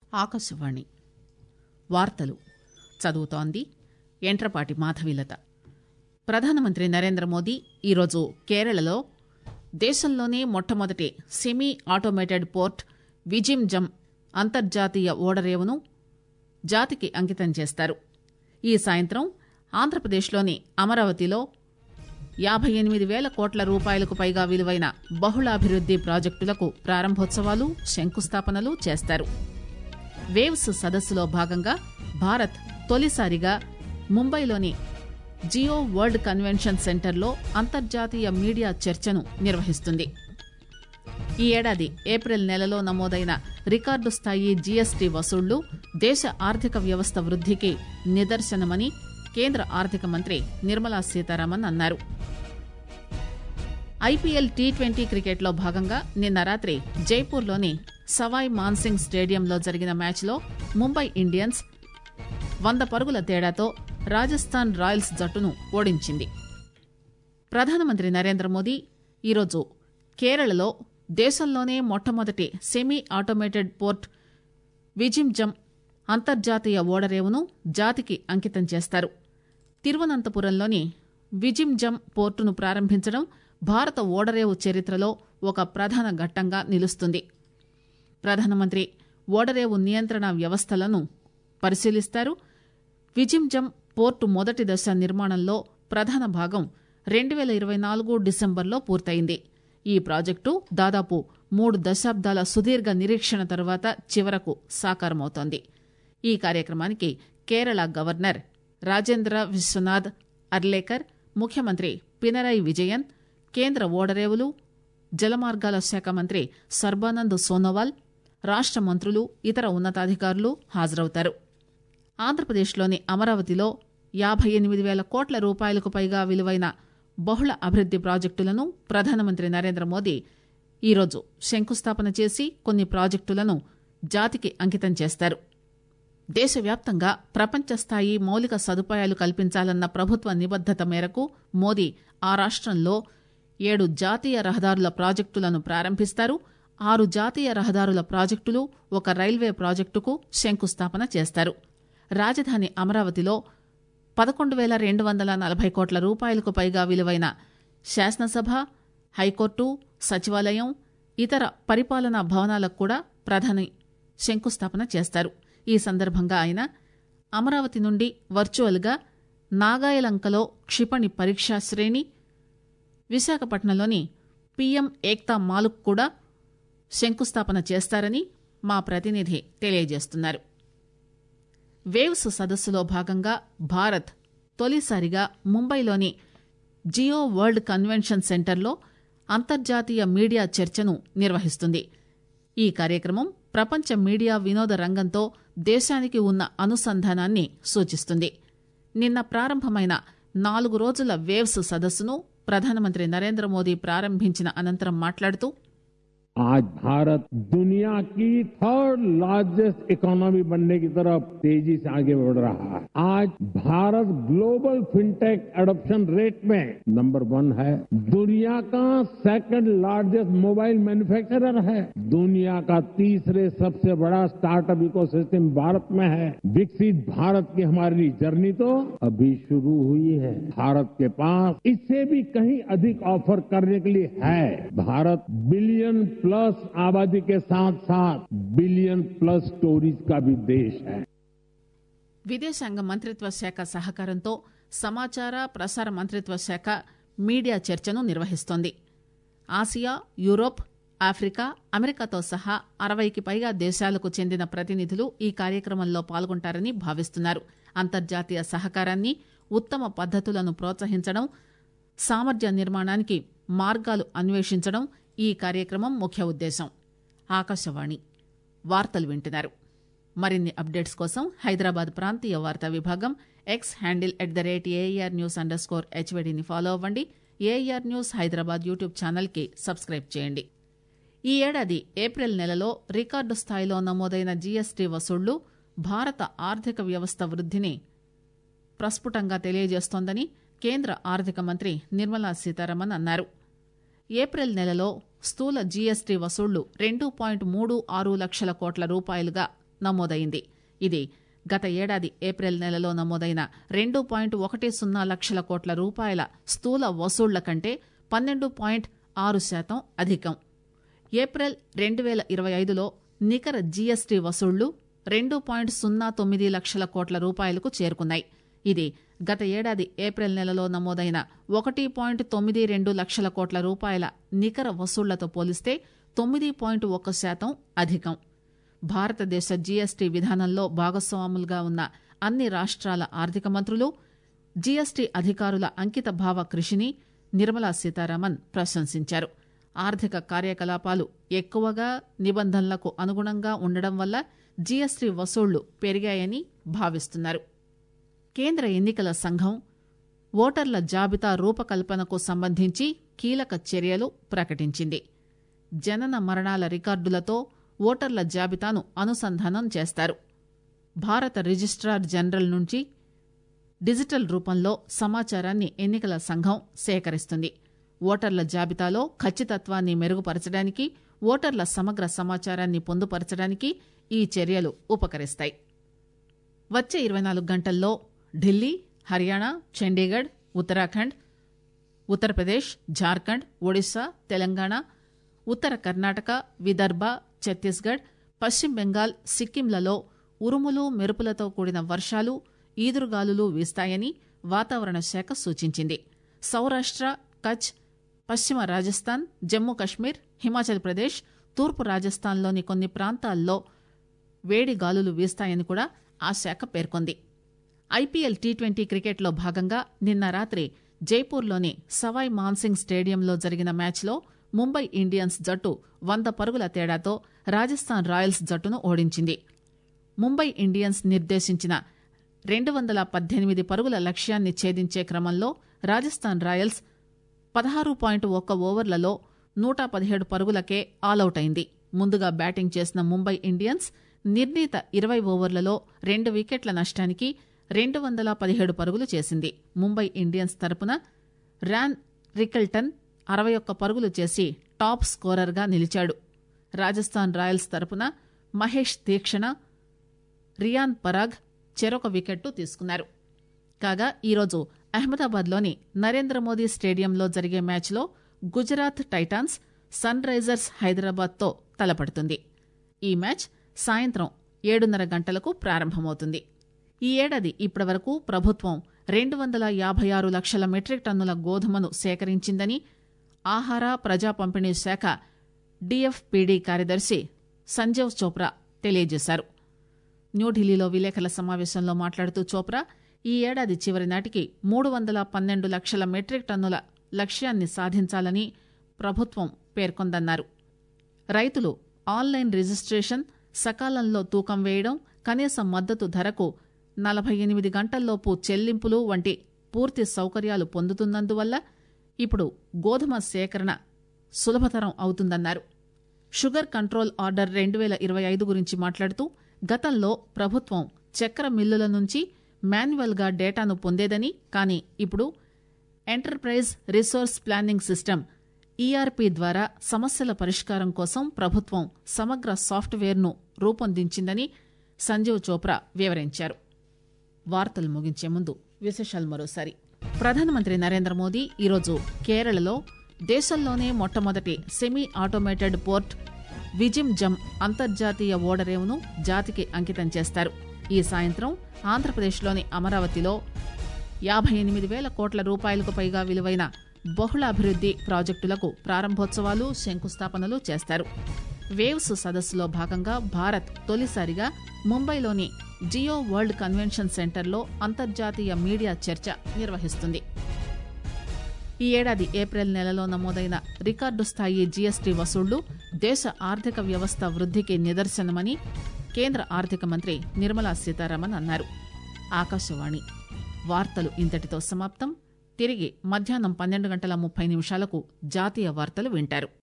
ఆకాశవాణి వార్తలు చదువుతోంది ఎంట్రపాటి మాధవీలత ప్రధానమంత్రి నరేంద్ర మోదీ ఈరోజు కేరళలో దేశంలోనే మొట్టమొదటి సెమీ ఆటోమేటెడ్ పోర్ట్ విజింజమ్ అంతర్జాతీయ ఓడరేవును జాతికి అంకితం చేస్తారు ఈ సాయంత్రం ఆంధ్రప్రదేశ్లోని అమరావతిలో యాభై ఎనిమిది వేల కోట్ల రూపాయలకు పైగా విలువైన బహుళాభివృద్ది ప్రాజెక్టులకు ప్రారంభోత్సవాలు శంకుస్థాపనలు చేస్తారు వేవ్స్ సదస్సులో భాగంగా భారత్ తొలిసారిగా ముంబైలోని జియో వరల్డ్ కన్వెన్షన్ సెంటర్లో అంతర్జాతీయ మీడియా చర్చను నిర్వహిస్తుంది ఈ ఏడాది ఏప్రిల్ నెలలో నమోదైన రికార్డు స్థాయి జీఎస్టీ వసూళ్లు దేశ ఆర్థిక వ్యవస్థ వృద్దికి నిదర్శనమని కేంద్ర ఆర్థిక మంత్రి నిర్మలా సీతారామన్ అన్నారు ఐపీఎల్ టీ ట్వంటీ క్రికెట్లో భాగంగా నిన్న రాత్రి జైపూర్లోని సవాయ్ మాన్సింగ్ స్టేడియంలో జరిగిన మ్యాచ్లో ముంబై ఇండియన్స్ వంద పరుగుల తేడాతో రాజస్థాన్ రాయల్స్ జట్టును ఓడించింది ప్రధానమంత్రి నరేంద్ర మోదీ ఈరోజు కేరళలో దేశంలోనే మొట్టమొదటి సెమీ ఆటోమేటెడ్ పోర్ట్ విజింజమ్ అంతర్జాతీయ ఓడరేవును జాతికి అంకితం చేస్తారు తిరువనంతపురంలోని విజింజమ్ పోర్టును ప్రారంభించడం భారత ఓడరేవు చరిత్రలో ఒక ప్రధాన ఘట్టంగా నిలుస్తుంది ప్రధానమంత్రి ఓడరేవు నియంత్రణ వ్యవస్థలను పరిశీలిస్తారు విజింజమ్ పోర్టు మొదటి దశ నిర్మాణంలో ప్రధాన భాగం రెండు పేల ఇరవై నాలుగు డిసెంబర్లో పూర్తయింది ఈ ప్రాజెక్టు దాదాపు మూడు దశాబ్దాల సుదీర్ఘ నిరీక్షణ తర్వాత చివరకు సాకారమవుతోంది ఈ కార్యక్రమానికి కేరళ గవర్నర్ రాజేంద్ర విశ్వనాథ్ అర్లేకర్ ముఖ్యమంత్రి పినరయ్ విజయన్ కేంద్ర ఓడరేవులు జలమార్గాల శాఖ మంత్రి సర్బానంద్ సోనోవాల్ రాష్ట మంత్రులు ఇతర ఉన్నతాధికారులు హాజరవుతారు ఆంధ్రప్రదేశ్లోని అమరావతిలో యాభై ఎనిమిది వేల కోట్ల రూపాయలకు పైగా విలువైన బహుళ అభివృద్ది ప్రాజెక్టులను ప్రధానమంత్రి నరేంద్ర మోదీ ఈరోజు శంకుస్థాపన చేసి కొన్ని ప్రాజెక్టులను జాతికి అంకితం చేస్తారు దేశవ్యాప్తంగా ప్రపంచ స్థాయి మౌలిక సదుపాయాలు కల్పించాలన్న ప్రభుత్వ నిబద్దత మేరకు మోదీ ఆ రాష్టంలో ఏడు జాతీయ రహదారుల ప్రాజెక్టులను ప్రారంభిస్తారు ఆరు జాతీయ రహదారుల ప్రాజెక్టులు ఒక రైల్వే ప్రాజెక్టుకు శంకుస్థాపన చేస్తారు రాజధాని అమరావతిలో పదకొండు వేల రెండు వందల నలభై కోట్ల రూపాయలకు పైగా విలువైన శాసనసభ హైకోర్టు సచివాలయం ఇతర పరిపాలనా భవనాలకు కూడా ప్రధాని శంకుస్థాపన చేస్తారు ఈ సందర్భంగా ఆయన అమరావతి నుండి వర్చువల్గా నాగాయలంకలో క్షిపణి పరీక్షా శ్రేణి విశాఖపట్నంలోని పీఎం ఏక్తా మాలుక్ కూడా శంకుస్థాపన చేస్తారని మా ప్రతినిధి తెలియజేస్తున్నారు వేవ్స్ సదస్సులో భాగంగా భారత్ తొలిసారిగా ముంబైలోని జియో వరల్డ్ కన్వెన్షన్ సెంటర్లో అంతర్జాతీయ మీడియా చర్చను నిర్వహిస్తుంది ఈ కార్యక్రమం ప్రపంచ మీడియా వినోద రంగంతో దేశానికి ఉన్న అనుసంధానాన్ని సూచిస్తుంది నిన్న ప్రారంభమైన నాలుగు రోజుల వేవ్స్ సదస్సును ప్రధానమంత్రి నరేంద్ర మోదీ ప్రారంభించిన అనంతరం మాట్లాడుతూ आज भारत दुनिया की थर्ड लार्जेस्ट इकोनॉमी बनने की तरफ तेजी से आगे बढ़ रहा है आज Bharat global fintech adoption rate में नंबर वन है दुनिया का सेकंड लार्जेस्ट मोबाइल मैन्युफैक्चरर है दुनिया का तीसरे सबसे बड़ा स्टार्टअप इकोसिस्टम भारत में है विकसित भारत की हमारी जर्नी तो अभी शुरू हुई है भारत के पास इससे भी कहीं अधिक ऑफर करने के लिए है भारत बिलियन प्लस आबादी के साथ साथ बिलियन प्लस स्टोरीज का भी देश है విదేశాంగ మంత్రిత్వ శాఖ సహకారంతో సమాచార ప్రసార మంత్రిత్వ శాఖ మీడియా చర్చను నిర్వహిస్తోంది ఆసియా యూరోప్ ఆఫ్రికా అమెరికాతో సహా అరవైకి పైగా దేశాలకు చెందిన ప్రతినిధులు ఈ కార్యక్రమంలో పాల్గొంటారని భావిస్తున్నారు అంతర్జాతీయ సహకారాన్ని ఉత్తమ పద్దతులను ప్రోత్సహించడం సామర్థ్య నిర్మాణానికి మార్గాలు అన్వేషించడం ఈ కార్యక్రమం ముఖ్య ఉద్దేశం ఆకాశవాణి వార్తలు వింటున్నారు మరిన్ని అప్డేట్స్ కోసం హైదరాబాద్ ప్రాంతీయ వార్తా విభాగం X handle at the rate A R news underscore స్కోర్ హెచ్వడిని ఫాలో అవ్వండి ఏఆర్ న్యూస్ హైదరాబాద్ యూట్యూబ్ ఛానల్కి సబ్స్క్రైబ్ చేయండి ఈ ఏడాది ఏప్రిల్ నెలలో రికార్డు స్థాయిలో నమోదైన జీఎస్టీ వసూళ్లు భారత ఆర్థిక వ్యవస్థ వృద్దిని ప్రస్ఫుటంగా తెలియజేస్తోందని కేంద్ర ఆర్థిక మంత్రి నిర్మలా సీతారామన్ అన్నారు ఏప్రిల్ నెలలో స్థూల జీఎస్టీ వసూళ్లు రెండు పాయింట్ మూడు ఆరు లక్షల కోట్ల రూపాయలుగా నమోదైంది ఇది గత ఏడాది ఏప్రిల్ నెలలో నమోదైన రెండు పాయింట్ ఒకటి సున్నా లక్షల కోట్ల రూపాయల స్థూల వసూళ్ల కంటే పన్నెండు పాయింట్ ఆరు శాతం అధికం ఏప్రిల్ రెండు వేల ఇరవై ఐదులో నికర జీఎస్టీ వసూళ్లు రెండు పాయింట్ సున్నా తొమ్మిది లక్షల కోట్ల రూపాయలకు చేరుకున్నాయి ఇది గత ఏడాది ఏప్రిల్ నెలలో నమోదైన ఒకటి పాయింట్ తొమ్మిది రెండు లక్షల కోట్ల రూపాయల నికర వసూళ్లతో పోలిస్తే తొమ్మిది పాయింట్ ఒక్క శాతం అధికం భారతదేశ జీఎస్టీ విధానంలో భాగస్వాములుగా ఉన్న అన్ని రాష్ట్రాల ఆర్థిక మంత్రులు జీఎస్టీ అధికారుల అంకిత భావ కృషిని నిర్మలా సీతారామన్ ప్రశంసించారు ఆర్థిక కార్యకలాపాలు ఎక్కువగా నిబంధనలకు అనుగుణంగా ఉండడం వల్ల జీఎస్టీ వసూళ్లు పెరిగాయని భావిస్తున్నారు కేంద్ర ఎన్నికల సంఘం ఓటర్ల జాబితా రూపకల్పనకు సంబంధించి కీలక చర్యలు ప్రకటించింది జనన మరణాల రికార్డులతో ఓటర్ల జాబితాను అనుసంధానం చేస్తారు భారత రిజిస్ట్రార్ జనరల్ నుంచి డిజిటల్ రూపంలో సమాచారాన్ని ఎన్నికల సంఘం సేకరిస్తుంది ఓటర్ల జాబితాలో ఖచ్చితత్వాన్ని మెరుగుపరచడానికి ఓటర్ల సమగ్ర సమాచారాన్ని పొందుపరచడానికి ఈ చర్యలు ఉపకరిస్తాయి వచ్చే ఇరవై నాలుగు గంటల్లో ఢిల్లీ హర్యానా చండీగఢ్ ఉత్తరాఖండ్ ఉత్తరప్రదేశ్ జార్ఖండ్ ఒడిశా తెలంగాణ ఉత్తర కర్ణాటక విదర్భ ఛత్తీస్గఢ్ పశ్చిమ బెంగాల్ సిక్కింలలో ఉరుములు మెరుపులతో కూడిన వర్షాలు ఈదురుగాలులు వీస్తాయని వాతావరణ శాఖ సూచించింది సౌరాష్ట్ర కచ్ పశ్చిమ రాజస్థాన్ జమ్మూ కశ్మీర్ హిమాచల్ ప్రదేశ్ తూర్పు రాజస్థాన్లోని కొన్ని ప్రాంతాల్లో వేడి గాలులు వీస్తాయని కూడా ఆ శాఖ పేర్కొంది ఐపీఎల్ టీ ట్వంటీ క్రికెట్లో భాగంగా నిన్న రాత్రి జైపూర్లోని సవాయ్ మాన్సింగ్ స్టేడియంలో జరిగిన మ్యాచ్లో ముంబై ఇండియన్స్ జట్టు వంద పరుగుల తేడాతో రాజస్థాన్ రాయల్స్ జట్టును ఓడించింది ముంబై ఇండియన్స్ నిర్దేశించిన రెండు వందల పద్దెనిమిది పరుగుల లక్ష్యాన్ని ఛేదించే క్రమంలో రాజస్థాన్ రాయల్స్ పదహారు పాయింట్ ఒక్క ఓవర్లలో నూట పదిహేడు పరుగులకే ఆలౌట్ అయింది ముందుగా బ్యాటింగ్ చేసిన ముంబై ఇండియన్స్ నిర్ణీత ఇరవై ఓవర్లలో రెండు వికెట్ల నష్టానికి రెండు వందల పదిహేడు పరుగులు చేసింది ముంబై ఇండియన్స్ తరపున ర్యాన్ రికల్టన్ అరవై ఒక్క పరుగులు చేసి టాప్ స్కోరర్గా నిలిచాడు రాజస్థాన్ రాయల్స్ తరపున మహేష్ తీక్షణ రియాన్ పరాగ్ చెరొక వికెట్టు తీసుకున్నారు కాగా ఈరోజు అహ్మదాబాద్లోని నరేంద్ర మోదీ స్టేడియంలో జరిగే మ్యాచ్లో గుజరాత్ టైటాన్స్ సన్ రైజర్స్ హైదరాబాద్తో తలపడుతుంది ఈ మ్యాచ్ సాయంత్రం ఏడున్నర గంటలకు ప్రారంభమవుతుంది ఈ ఏడాది ఇప్పటివరకు ప్రభుత్వం రెండు వందల యాభై ఆరు లక్షల మెట్రిక్ టన్నుల గోధుమను సేకరించిందని ఆహార ప్రజా పంపిణీ శాఖ డిఎఫ్పిడి కార్యదర్శి సంజీవ్ చోప్రా తెలియజేశారు న్యూఢిల్లీలో విలేకరుల సమావేశంలో మాట్లాడుతూ చోప్రా ఈ ఏడాది చివరి నాటికి మూడు వందల పన్నెండు లక్షల మెట్రిక్ టన్నుల లక్ష్యాన్ని సాధించాలని ప్రభుత్వం పేర్కొందన్నారు రైతులు ఆన్లైన్ రిజిస్ట్రేషన్ సకాలంలో తూకం వేయడం కనీస మద్దతు ధరకు నలభై ఎనిమిది గంటల్లోపు చెల్లింపులు వంటి పూర్తి సౌకర్యాలు పొందుతున్నందువల్ల ఇప్పుడు గోధుమ సేకరణ సులభతరం అవుతుందన్నారు షుగర్ కంట్రోల్ ఆర్డర్ రెండు వేల ఇరవై ఐదు గురించి మాట్లాడుతూ గతంలో ప్రభుత్వం చక్కెర మిల్లుల నుంచి మాన్యువల్ గా డేటాను పొందేదని కానీ ఇప్పుడు enterprise resource planning system ERP ద్వారా సమస్యల పరిష్కారం కోసం ప్రభుత్వం సమగ్ర సాఫ్ట్వేర్ను రూపొందించిందని సంజీవ్ చోప్రా వివరించారు వార్తలు ముగించే ముందు విశేషాలు మరోసారి ప్రధానమంత్రి నరేంద్ర మోదీ ఈరోజు కేరళలో దేశంలోనే మొట్టమొదటి సెమీ ఆటోమేటెడ్ పోర్ట్ విజిమ్ జమ్ అంతర్జాతీయ ఓడరేవును జాతికి అంకితం చేస్తారు ఈ సాయంత్రం ఆంధ్రప్రదేశ్లోని అమరావతిలో యాభై ఎనిమిది వేల కోట్ల రూపాయలకు పైగా విలువైన బహుళ అభివృద్ది ప్రాజెక్టులకు ప్రారంభోత్సవాలు శంకుస్థాపనలు చేస్తారు వేవ్స్ సదస్సులో భాగంగా భారత్ తొలిసారిగా ముంబైలోని జియో వరల్డ్ కన్వెన్షన్ సెంటర్లో అంతర్జాతీయ మీడియా చర్చ నిర్వహిస్తుంది ఈ ఏడాది ఏప్రిల్ నెలలో నమోదైన రికార్డు స్థాయి జీఎస్టీ వసూళ్లు దేశ ఆర్థిక వ్యవస్థ వృద్ధికి నిదర్శనమని కేంద్ర ఆర్థిక మంత్రి నిర్మలా సీతారామన్ అన్నారు ఆకాశవాణి వార్తలు ఇంతటితో సమాప్తం తిరిగి మధ్యాహ్నం పన్నెండు గంటల ముప్పై నిమిషాలకు జాతీయ వార్తలు వింటారు